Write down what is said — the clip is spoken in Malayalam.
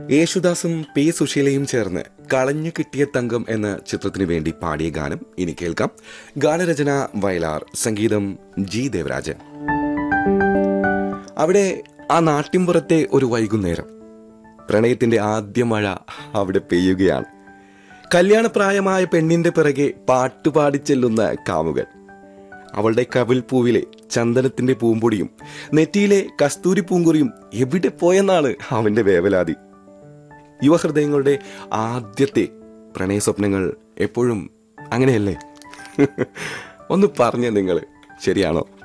യേശുദാസും പി സുശീലയും ചേർന്ന് കളഞ്ഞു കിട്ടിയ തങ്കം എന്ന ചിത്രത്തിനു വേണ്ടി പാടിയ ഗാനം ഇനി കേൾക്കാം ഗാനരചന വയലാർ സംഗീതം ജി ദേവരാജൻ അവിടെ ആ നാട്ടിൻപുറത്തെ ഒരു വൈകുന്നേരം പ്രണയത്തിന്റെ ആദ്യ മഴ അവിടെ പെയ്യുകയാണ് കല്യാണപ്രായമായ പെണ്ണിന്റെ പിറകെ പാട്ടുപാടി ചെല്ലുന്ന കാമുകൻ അവളുടെ കവിൽ പൂവിലെ ചന്ദനത്തിന്റെ പൂമ്പൊടിയും നെറ്റിയിലെ കസ്തൂരി പൂങ്കുറിയും എവിടെ പോയെന്നാണ് അവന്റെ വേവലാതി യുവഹൃദയങ്ങളുടെ ആദ്യത്തെ പ്രണയ സ്വപ്നങ്ങൾ എപ്പോഴും അങ്ങനെയല്ലേ ഒന്ന് പറഞ്ഞ നിങ്ങൾ ശരിയാണോ